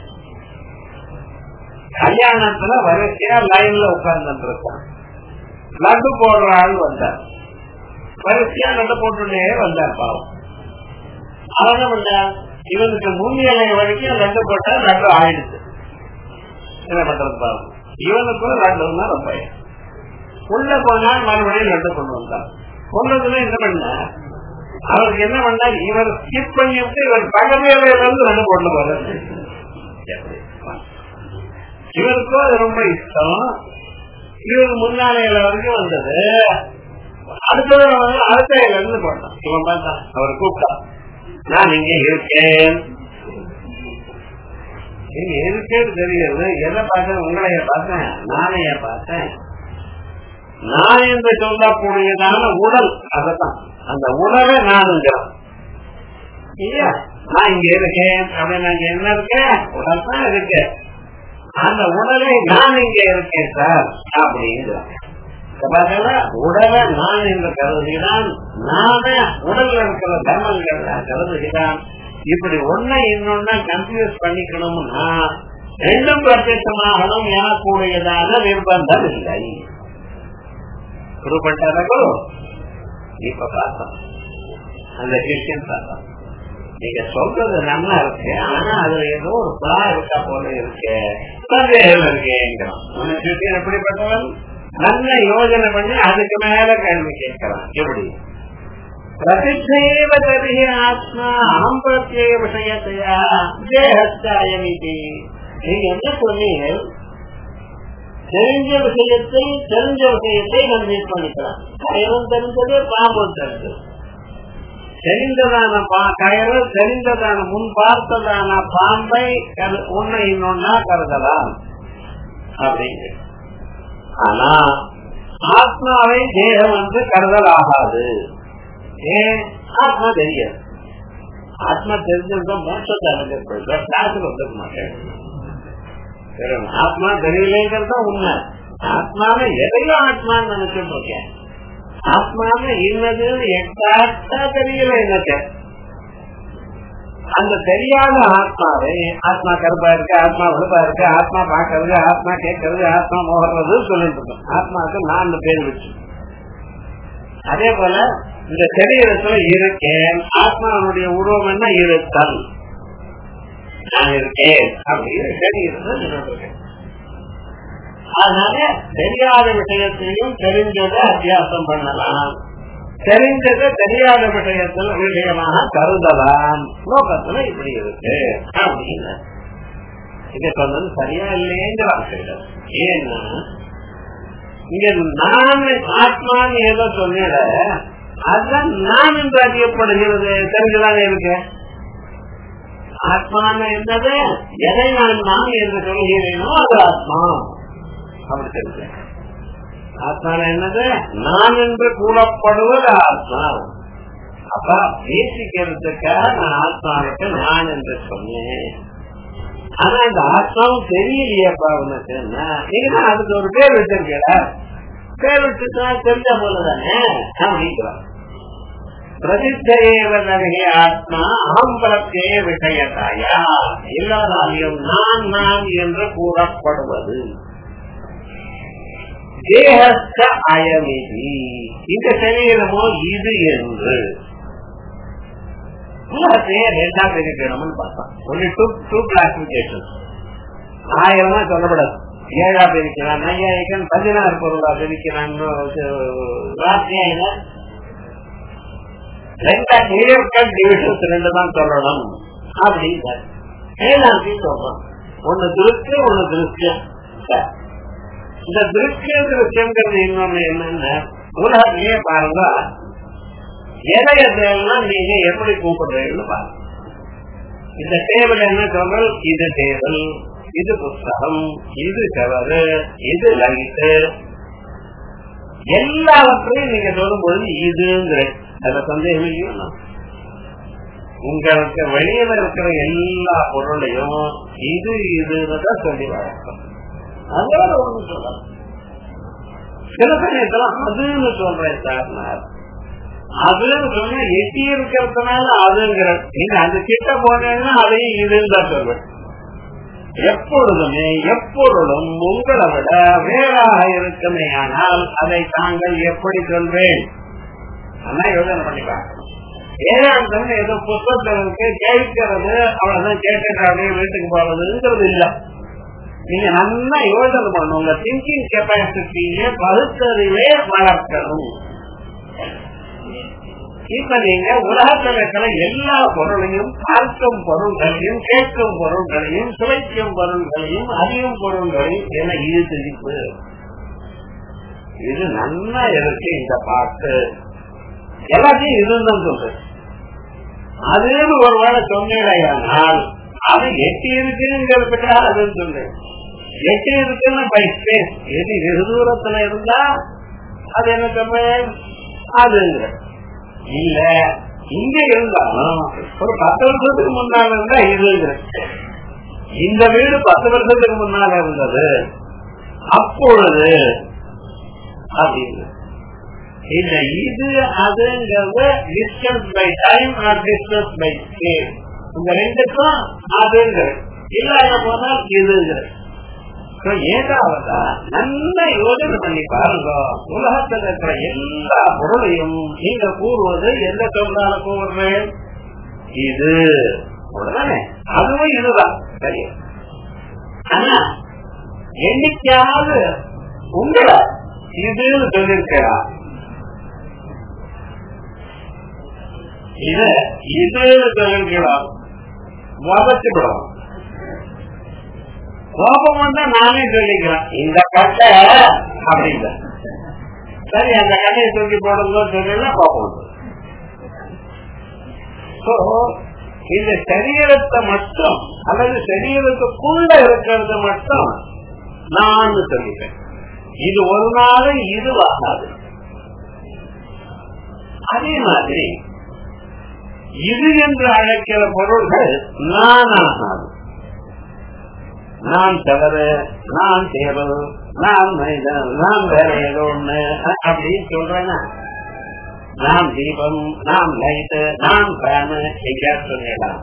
கல்யாணத்துல வரிசையா லைன்ல உட்கார்ந்து இருக்கான் லட்டு போடுற ஆள் வந்தார் வரிசையா லட்டு போட்டுட்டே வந்தார் பாவம் அவன் என்ன பண்ணார் இவனுக்கு முன்னிலை வரைக்கும் லட்டு போட்டா லட்டு ஆயிடுச்சு என்ன பண்றது பாவம் இவனுக்கும் லட்டு தான் ரொம்ப உள்ள போனா மறுபடியும் லட்டு கொண்டு வந்தான் கொண்டதுல என்ன பண்ண அவருக்கு என்ன பண்ணார் இவர் ஸ்கிப் பண்ணிட்டு இவர் பகமையில இருந்து லட்டு கொண்டு போறாரு இவருக்கும் அது ரொம்ப இஷ்டம் இவருக்கு முன்னாலையில வரைக்கும் வந்தது அடுத்தது வந்து அடுத்த இருந்து போட்டான் இவன் பார்த்தான் அவர் கூப்பிட்டான் நான் இங்க இருக்கேன் நீங்க இருக்கேன்னு தெரியுது எதை பார்த்தேன் உங்களைய பார்த்தேன் நானைய பார்த்தேன் நான் என்று சொல்லக்கூடியதான உடல் அதத்தான் அந்த உடலை நானுங்கிறான் இல்லையா நான் இங்க இருக்கேன் அப்படின்னு அங்க என்ன இருக்கேன் உடல் தான் இருக்கேன் அந்த உடலை நான் இங்க இருக்கேன் சார் அப்படிங்கிறான் உடலை நான் என்று கருதுகிறான் நான உடல்ல இருக்கிற தர்மங்கள் கருதுகிறான் இப்படி ஒன்ன இன்னொன்ன கன்ஃபியூஸ் பண்ணிக்கணும்னா ரெண்டும் பிரத்யமாகணும் எனக்கூடியதான நிர்பந்தம் இல்லை குறிப்பிட்டாரோ இப்ப பார்த்தோம் அந்த கிறிஸ்டியன் பார்த்தோம் நீங்க சொல்றது நல்லா இருக்கு ஆனா அதுல ஏதோ ஒரு பலா இருக்கா போல இருக்கு சந்தேகம் இருக்கேங்கிறான் எப்படிப்பட்டவன் நல்ல யோஜனை பண்ணி அதுக்கு மேல கேள்வி கேட்கிறான் எப்படி பிரசித்தேவ தருகி ஆத்மா அகம் பிரத்யேக விஷயத்தையா தேகஸ்தாயமிதி நீங்க என்ன சொன்னீங்க தெரிஞ்ச விஷயத்தை தெரிஞ்ச விஷயத்தை நம்ம மீட் பண்ணிக்கலாம் கயரும் தெரிஞ்சது பாம்பும் தெரிஞ்சது தெரிந்ததான கயறு தெரிந்ததான முன் பார்த்ததான பாம்பை உன்னை இன்னொன்னா கருதலாம் அப்படிங்க ஆனா ஆத்மாவை தேகம் வந்து கருதல் ஆகாது ஏன் ஆத்மா தெரியாது ஆத்மா தெரிஞ்சிருந்தா மோட்சத்தை அடைஞ்சிருப்பது கிளாஸுக்கு வந்துக்க மாட்டேன் ஆத்மா தெரியலேங்கிறது உண்மை ஆத்மாவை எதையும் ஆத்மான்னு நினைச்சிட்டு இருக்கேன் ஆத்மாவை இன்னது எக்ஸாக்டா தெரியல எனக்கு அந்த தெரியாத ஆத்மாவை ஆத்மா கருப்பா இருக்கு ஆத்மா வெளுப்பா இருக்கு ஆத்மா பாக்குறது ஆத்மா கேட்கறது ஆத்மா மோகிறது சொல்லிட்டு இருக்கோம் ஆத்மாவுக்கு நான்கு பேர் வச்சு அதே போல இந்த சரீரத்துல இருக்கேன் ஆத்மாவுடைய உருவம் என்ன இருத்தல் நான் இருக்கேன் அப்படின்னு சரீரத்தில் அதனால தெரியாத விஷயத்தையும் தெரிஞ்சதை அத்தியாசம் பண்ணலாம் தெரிஞ்சது தெரியாத விஷயத்துல விஷயமாக கருதலாம் லோகத்துல இப்படி இருக்கு அப்படின்னு இதை சொன்னது சரியா இல்லைங்கிற ஏன்னா இங்க நான் ஆத்மான்னு ஏதோ சொன்ன அதுதான் நான் என்று அறியப்படுகிறது தெரிஞ்சுதானே இருக்கு ஆத்மான என்னது எதை நான் நான் என்று சொல்கிறேனோ அது ஆத்மா அப்படி தெரிஞ்சு ஆத்மான என்னது நான் என்று கூறப்படுவது ஆத்மா அப்ப பேசிக்கிறதுக்காக நான் ஆத்மாவுக்கு நான் என்று சொன்னேன் ஆனா இந்த ஆத்மாவும் தெரியலையப்பா உனக்கு என்ன நீங்க தான் அதுக்கு ஒரு பேர் வச்சிருக்கீங்களா பேர் வச்சுட்டா தெரிஞ்ச போலதானே அப்படிங்கிறான் பிரதித்தேவதே ஆத்மா அகம் பிரத்யே விஷயத்தாயா எல்லாராலையும் நான் நான் என்று கூறப்படுவது தேகஸ்த அயமிதி இந்த சரீரமோ இது என்று உலகத்தையே ரெண்டா பிரிக்கணும்னு பார்த்தோம் ஒன்லி டூ டூ கிளாசிபிகேஷன் ஆயிரமா சொல்லப்படாது ஏழா பிரிக்கிறான் நையாயிக்கன் பதினாறு பொருளா பிரிக்கிறான் ராத்திரியில ரெண்டா கிளியர் கட் டிவிஷன்ஸ் ரெண்டு தான் சொல்லணும் அப்படின்னு வேதாந்தி சொல்றோம் ஒண்ணு திருஷ்டி ஒண்ணு திருஷ்யம் இந்த திருஷ்ய திருஷ்யங்கிறது இன்னொன்னு என்னன்னா உலகத்திலேயே பாருங்க எதை எதையெல்லாம் நீங்க எப்படி கூப்பிடுறீங்கன்னு பாருங்க இந்த டேபிள் என்ன சொல்றல் இது டேபிள் இது புஸ்தகம் இது கவரு இது லைட்டு எல்லாவற்றையும் நீங்க சொல்லும்போது இதுங்கிற அதுல சந்தேகம் இல்லையா உங்களுக்கு வெளியில இருக்கிற எல்லா பொருளையும் இது இதுதான் சொல்லி வழக்கம் அதோட ஒண்ணு சொல்லலாம் சில சமயத்துல அதுன்னு சொல்றேன் சார் அதுன்னு சொன்னா எட்டி இருக்கிறதுனால அதுங்கிற நீங்க அது கிட்ட போனேன்னா அதையும் இதுன்னு தான் சொல்வேன் எப்பொழுதுமே எப்பொருளும் உங்களை விட வேறாக இருக்குமே ஆனால் அதை தாங்கள் எப்படி சொல்வேன் அதான் யோசனை பண்ணி பார்க்கணும் வேதாந்தம் ஏதோ புத்தகத்திற்கு கேட்கிறது அவ்வளவுதான் கேட்கறது அப்படியே வீட்டுக்கு போறதுங்கிறது இல்ல நீங்க நல்லா யோசனை பண்ணணும் உங்க திங்கிங் கெப்பாசிட்டிய பகுத்தறிவே வளர்க்கணும் இப்ப நீங்க உலகத்தில் இருக்கிற எல்லா பொருளையும் பார்க்கும் பொருள்களையும் கேட்கும் பொருள்களையும் சுவைக்கும் பொருள்களையும் அறியும் பொருள்களையும் என இது திணிப்பு இது நல்லா இருக்கு இந்த பாட்டு எல்லாத்தையும் இதுதான் சொல்றது அதுன்னு ஒரு வேளை சொன்னேடையானால் அது எட்டி இருக்குங்கிறதுக்காக அதுன்னு சொல்றேன் எட்டி இருக்குன்னு பை ஸ்பேஸ் எது வெகு தூரத்துல இருந்தா அது என்ன சொல்றேன் அதுங்கிற இல்ல இங்க இருந்தாலும் ஒரு பத்து வருஷத்துக்கு முன்னால இருந்தா இதுங்கிற இந்த வீடு பத்து வருஷத்துக்கு முன்னால இருந்தது அப்பொழுது அப்படின்னு இல்ல இது அதுங்கிறது distance by time or distance by space இந்த ரெண்டுக்கும் அதுங்கிறது இல்லாத போனால் இதுங்கிறது ஏதாவதா நல்ல யோஜனை பண்ணி பாருங்க உலகத்தில் இருக்கிற எல்லா பொருளையும் நீங்க கூறுவது எந்த சொல்றால கூறுறேன் இது அவ்வளவுதானே அதுவும் இதுதான் சரி ஆனா என்னைக்காவது உங்களை இதுன்னு சொல்லிருக்கிறா இது இதுன்னு சொல்லிருக்கிறார் வதச்சுவிடும் கோபம் வந்தா நானே சொல்லிக்கிறேன் இந்த கட்டை அப்படிங்க சரி அந்த கட்டையை தூக்கி போடுங்க சொல்லல கோபம் இந்த சரீரத்தை மட்டும் அல்லது சரீரத்துக்குள்ள இருக்கிறது மட்டும் நான் சொல்லிட்டேன் இது ஒரு நாளும் இதுவாகாது அதே மாதிரி இது என்று அழைக்கிற பொருள்கள் நான் ஆகாது நான் தவறு நான் தேவல் நான் மனிதன் நான் வேற ஏதோ ஒண்ணு அப்படின்னு சொல்றேன்னா நாம் தீபம் நாம் லைட்டு நாம் ஃபேனு எங்கேயா சொல்லலாம்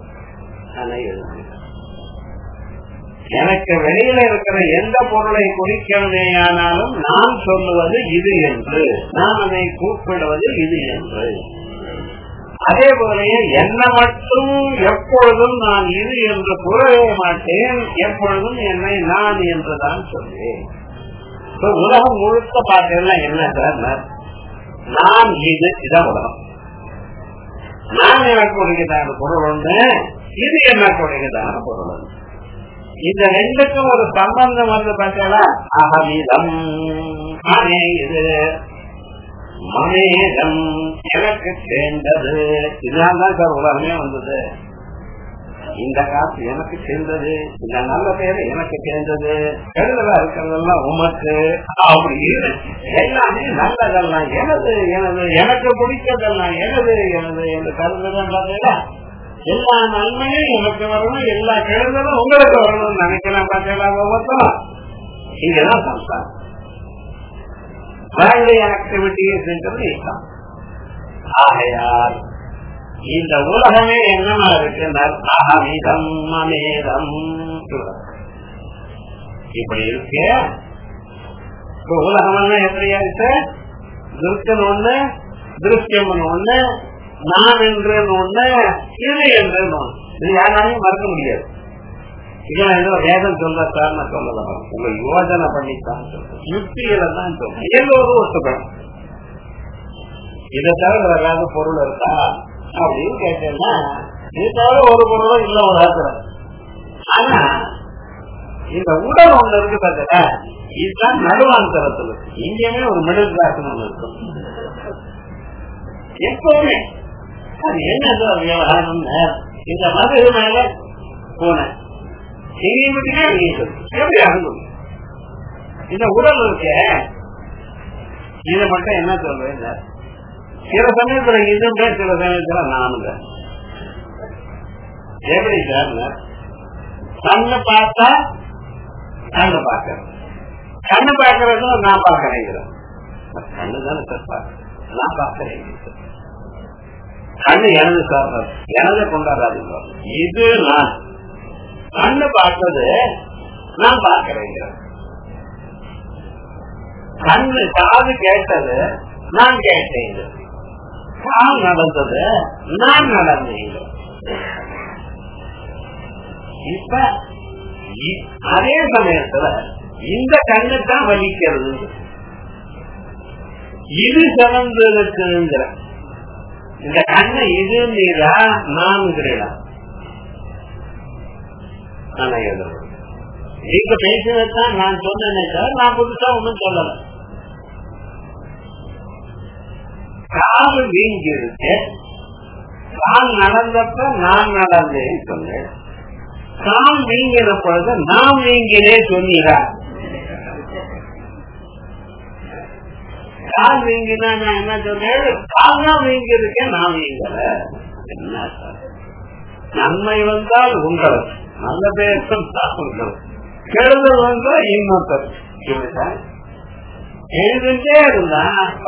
எனக்கு வெளியில இருக்கிற எந்த பொருளை குறிக்கணுமே ஆனாலும் நான் சொல்லுவது இது என்று நான் அதை கூப்பிடுவது இது என்று அதே போலயே என்ன மட்டும் எப்பொழுதும் நான் இது என்று கூறவே மாட்டேன் எப்பொழுதும் என்னை நான் என்றுதான் சொல்வேன் உலகம் முழுக்க பார்த்தேன்னா என்ன சார் நான் இது இதான் உலகம் நான் எனக்கு உடையதான பொருள் ஒண்ணு இது எனக்கு உடையதான பொருள் ஒண்ணு இந்த ரெண்டுக்கும் ஒரு சம்பந்தம் வந்து பார்த்தா அகமிதம் ஆனே இது மனேகம் எனக்கு சேர்ந்தது இதனால தான் சார் உலகமே வந்தது இந்த காசு எனக்கு சேர்ந்தது இந்த நல்ல பேரு எனக்கு சேர்ந்தது கெடுதலா இருக்கிறதெல்லாம் உமக்கு அப்படின்னு எல்லாமே நல்லதெல்லாம் எனது எனது எனக்கு பிடிச்சதெல்லாம் எனது எனது என்று கருதுதான் பார்த்தீங்களா எல்லா நன்மையும் எனக்கு வரணும் எல்லா கெடுதலும் உங்களுக்கு வரணும்னு நினைக்கலாம் பார்த்தீங்களா ஒவ்வொருத்தரும் இங்கதான் சம்சாரம் ஃபேமிலி ஆக்டிவிட்டிஸ் என்றது இஸ்லாம் ஆகையால் இந்த உலகமே என்னமா இருக்கின்றார் அகமிதம் மமேதம் இப்படி இருக்கு இப்ப உலகம் எப்படியா இருக்கு திருஷ்டன் ஒண்ணு திருஷ்யம் ஒண்ணு நான் என்று ஒண்ணு இது என்று ஒண்ணு இது யாராலையும் மறக்க முடியாது இதெல்லாம் ஏதோ வேதம் சொல்ற சார் நான் சொல்லலாம் உங்க யோஜனை பண்ணித்தான் சொல்றேன் யுக்திகளை தான் சொல்றேன் எல்லோரும் ஒத்துக்கணும் இதை தவிர வேற ஏதாவது பொருள் இருக்கா அப்படின்னு கேட்டேன்னா இது தவிர ஒரு பொருளும் இல்ல உலகத்துல ஆனா இந்த உடல் ஒண்ணு இருக்கு பார்த்தா இதுதான் நடுவாந்தரத்துல இங்கேயுமே ஒரு மிடில் கிளாஸ் ஒண்ணு இருக்கும் எப்பவுமே அது என்ன விவகாரம் இந்த மதுரை மேல போனேன் எங்கேயும் மட்டுமே அங்கேயும் எப்படி அணுகும் இந்த உடல் இருக்க இதை மட்டும் என்ன சொல்றேன் சில சமயத்துல இதுங்க சில சமயத்துல நானுங்க எப்படி சார் கண்ணு பார்த்தா கண்ணு பார்க்கறேன் கண்ணு பார்க்கறது நான் பார்க்கறேங்கிறேன் கண்ணு தானே சார் பார்க்க நான் பார்க்கறேன் கண்ணு எனது சார் எனது கொண்டாடாதீங்க இது நான் கண்ணு பார்த்தது நான் பார்க்கிறேங்கிறேன் கண்ணு காது கேட்டது நான் கேட்டேன் கால் நடந்தது நான் நடந்தேன் இப்ப அதே சமயத்துல இந்த கண்ணு தான் வலிக்கிறது இது சிறந்திருக்குங்கிற இந்த கண்ணை இதுங்கிறா நான்கிறா நீங்க பேசினதான் நான் சொன்னேன் நான் புதுசா ஒண்ணும் சொல்லல காது வீங்கி இருக்கு கால் நடந்தப்ப நான் நடந்தேன் சொன்னேன் கால் வீங்கின பொழுது நான் வீங்கினே சொன்னீரா கால் வீங்கினா நான் என்ன சொன்னேன் கால் தான் வீங்கி இருக்கேன் நான் வீங்கல என்ன சார் நன்மை வந்தால் உங்களுக்கு நல்ல பேசம் உங்களுக்கு கெடுதல் வந்தா இன்னொருத்தர் எழுதுட்டே இருந்தா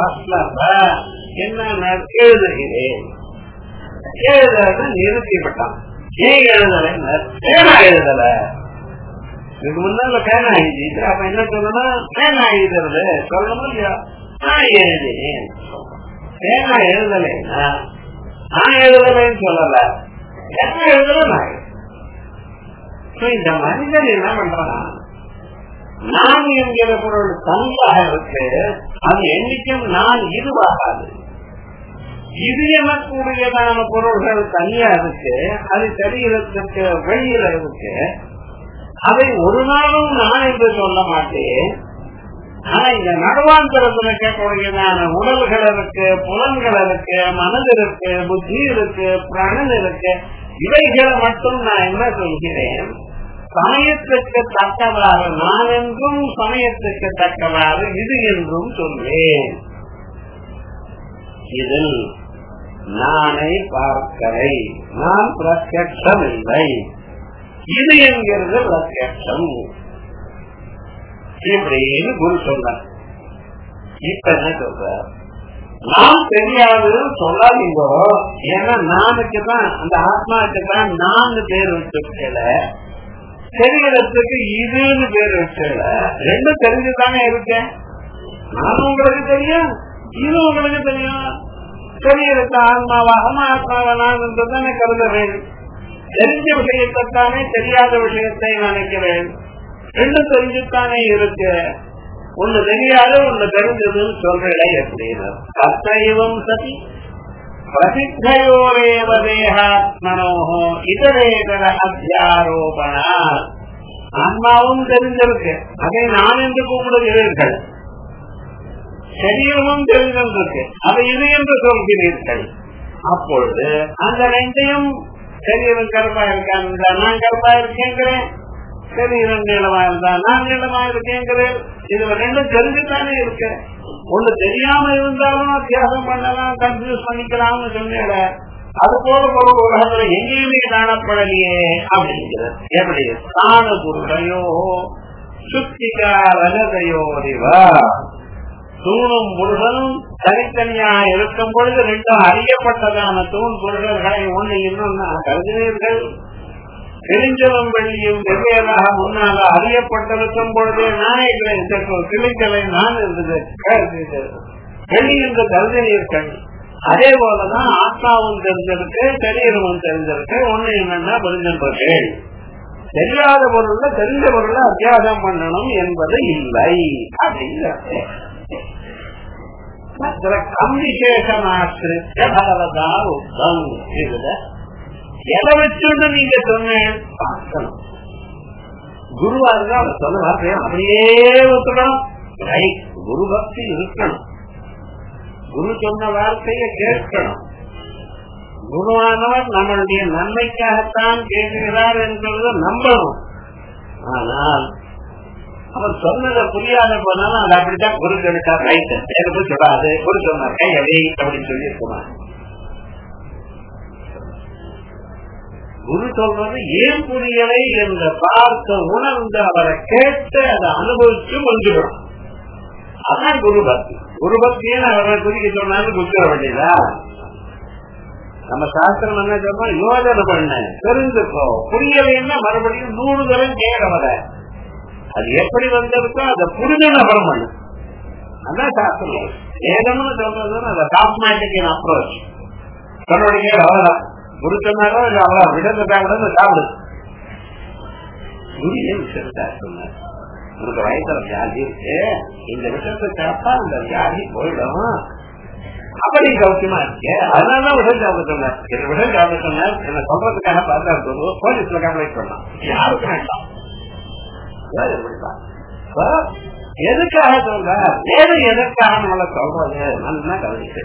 என்ன எழுதுகிறேன் எழுத நிறுத்திவிட்டான் ஏன் எழுதல பேனா எழுதல இதுக்கு முன்னால பேனா எழுதிட்டு அப்ப என்ன சொல்லணும் பேனா எழுதுறது சொல்லணும் இல்லையா நான் எழுதினேன் பேனா எழுதலைன்னா நான் எழுதலைன்னு சொல்லல என்ன எழுதல நான் இந்த மனிதன் என்ன பண்றான் நான் என்கிற பொருள் தனியாக இருக்கு அது என்னைக்கும் நான் இதுவாகாது இது எனக்கூடியதான பொருள்கள் தனியா இருக்கு அது சரீரத்துக்கு வெளியில இருக்கு அதை ஒரு நாளும் நான் என்று சொல்ல மாட்டேன் ஆனா இந்த நடுவாந்தரத்துல இருக்கக்கூடியதான உடல்கள் இருக்கு புலன்கள் இருக்கு மனது இருக்கு புத்தி இருக்கு பிரணன் இருக்கு இவைகளை மட்டும் நான் என்ன சொல்கிறேன் சமயத்துக்கு தக்கவாறு நான் என்றும் சமயத்துக்கு தக்கவாறு இது என்றும் சொல்வேன் இதில் நானை பார்க்கலை நான் பிரத்யட்சம் இல்லை இது என்கிறது பிரத்யட்சம் இப்படின்னு குரு சொன்ன இப்ப என்ன சொல்ற நான் தெரியாதுன்னு சொல்லாதீங்கோ ஏன்னா நானுக்கு தான் அந்த ஆத்மாவுக்கு தான் நான் பேர் வச்சிருக்கல சரீரத்துக்கு இதுன்னு பேர் வச்சல ரெண்டும் தெரிஞ்சுதானே இருக்கேன் நான் உங்களுக்கு தெரியும் இது உங்களுக்கு தெரியும் சரீரத்தை ஆத்மாவாக ஆத்மாவா நான் தானே கருதுறேன் தெரிஞ்ச விஷயத்தைத்தானே தெரியாத விஷயத்தை நினைக்கிறேன் ரெண்டும் தெரிஞ்சுத்தானே இருக்கு ஒண்ணு தெரியாது ஒண்ணு தெரிஞ்சதுன்னு சொல்றேன் எப்படின்னு அத்தைவம் சதி பிரசித்தையோரேவ தேகாத்மனோஹோ இதரேதர அத்தியாரோபணா ஆன்மாவும் தெரிஞ்சிருக்கு அதை நான் என்று கூப்பிடுகிறீர்கள் சரீரமும் தெரிஞ்சிருக்கு அதை இது என்று சொல்கிறீர்கள் அப்பொழுது அந்த ரெண்டையும் சரீரம் கருப்பா இருக்கான் நான் கருப்பா இருக்கேங்கிறேன் சரீரம் நீளமா இருந்தா நான் நீளமா இருக்கேங்கிறேன் இது ரெண்டும் தெரிஞ்சுத்தானே இருக்கு ஒண்ணு தெரியாம இருந்தாலும் அத்தியாசம் பண்ணலாம் கன்ஃபியூஸ் பண்ணிக்கலாம்னு சொன்னேன் அது போல பொருள் உலகத்துல எங்கேயுமே காணப்படலையே அப்படிங்கிறது எப்படி தான பொருளையோ சுத்திகா ரகதையோரிவா தூணும் முருகனும் தனித்தனியா இருக்கும் பொழுது ரெண்டும் அறியப்பட்டதான தூண் பொருள்களை ஒண்ணு இன்னொன்னு கருதினீர்கள் கிழிஞ்சலும் வெள்ளியும் வெவ்வேறாக முன்னால அறியப்பட்டிருக்கும் பொழுதே நானே கிழிஞ்சலை நான் இருந்தது வெள்ளி என்று கருதினீர்கள் அதே போலதான் ஆத்மாவும் தெரிஞ்சிருக்கு சரீரமும் தெரிஞ்சிருக்கு ஒண்ணு என்னன்னா புரிஞ்சிருக்கு தெரியாத பொருள்ல தெரிஞ்ச பொருளை அத்தியாசம் பண்ணணும் என்பது இல்லை அப்படிங்கிற தத்திர கம்விசேஷமாசிரித்த பகவதா உத்தம் இதுல எதை வச்சுட்டு நீங்க சொன்னேன் பார்க்கணும் குருவா இருந்தா அவர் சொன்ன வார்த்தையை அப்படியே ஒத்துக்கணும் ரைட் குரு பக்தி இருக்கணும் குரு சொன்ன வார்த்தையை கேட்கணும் குருவானவர் நம்மளுடைய நன்மைக்காகத்தான் கேட்கிறார் என்பதை நம்பணும் ஆனால் அவர் சொன்னதை புரியாத போனாலும் அது அப்படித்தான் குரு சொல்லிட்டா ரைட் எனக்கு சொல்லாது குரு சொன்னார் கை அடி அப்படின்னு சொல்லி சொன்னார் குரு சொல்றது ஏன் புரியலை என்று பார்த்து உணர்ந்து அவரை கேட்டு அதை அனுபவிச்சு வந்துடும் அதான் குரு பக்தி குரு பக்தின்னு அவரை குறிக்க சொன்னாலும் புரிஞ்சிட வேண்டியதா நம்ம சாஸ்திரம் என்ன சொன்னோம் யோஜனை பண்ண தெரிஞ்சுக்கோ புரியலைன்னா மறுபடியும் நூறு தரம் கேட்க வர அது எப்படி வந்திருக்கோ அதை புரிஞ்சு நபரம் பண்ணு அதான் சாஸ்திரம் வேதம்னு சொல்றது அதை டாப்மேட்டிக் அப்ரோச் தன்னுடைய அவ்வளவுதான் குரு சொன்னாரோ இல்ல அவ்வளவு விடத்தை விட சாப்பிடு குரு ஏன் விஷயத்தை சொன்னார் உனக்கு வயசுல வியாதி இருக்கு இந்த விஷயத்தை சாப்பிட்டா அந்த வியாதி போயிடும் அப்படி கௌசியமா இருக்கு அதனாலதான் விடம் சாப்பிட சொன்னார் என்ன விடம் சாப்பிட சொன்னார் என்ன சொல்றதுக்காக பார்த்தா சொல்லுவோம் போலீஸ்ல கம்ப்ளைண்ட் பண்ணலாம் யாருக்கும் வேண்டாம் எதுக்காக சொல்ற வேறு எதற்காக நம்மள சொல்றது நல்லா கவனிச்சு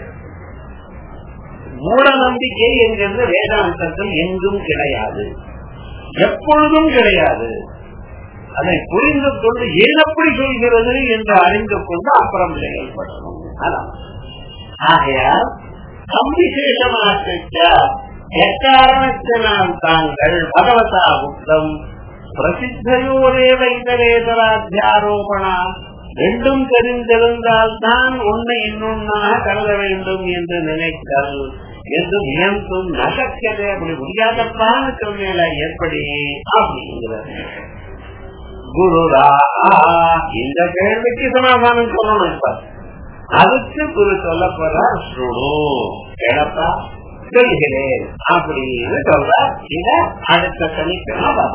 மூட நம்பிக்கை என்கிறது வேதாந்தத்தில் எங்கும் கிடையாது எப்பொழுதும் கிடையாது அதை புரிந்து கொண்டு ஏன் அப்படி சொல்கிறது என்று அறிந்து கொண்டு அப்புறம் செயல்படணும் அதான் ஆகையால் சம்பிசேஷமாக எக்காரணத்தினால் தாங்கள் பகவதா புத்தம் பிரசித்தையோரேவ இதரேதராத்தியாரோபணா ரெண்டும் தெரிந்திருந்தால் தான் உன்னை இன்னொன்னாக கருத வேண்டும் என்று நினைத்தல் என்று நியந்தும் நசக்கியதை அப்படி முடியாதப்பான்னு சொன்னேல எப்படி அப்படிங்கிறது குருரா இந்த கேள்விக்கு சமாதானம் சொல்லணும் இப்ப அதுக்கு குரு சொல்ல போறார் சுடு கிடப்பா சொல்கிறேன் அப்படின்னு சொல்ற இத அடுத்த சனிக்கிழமை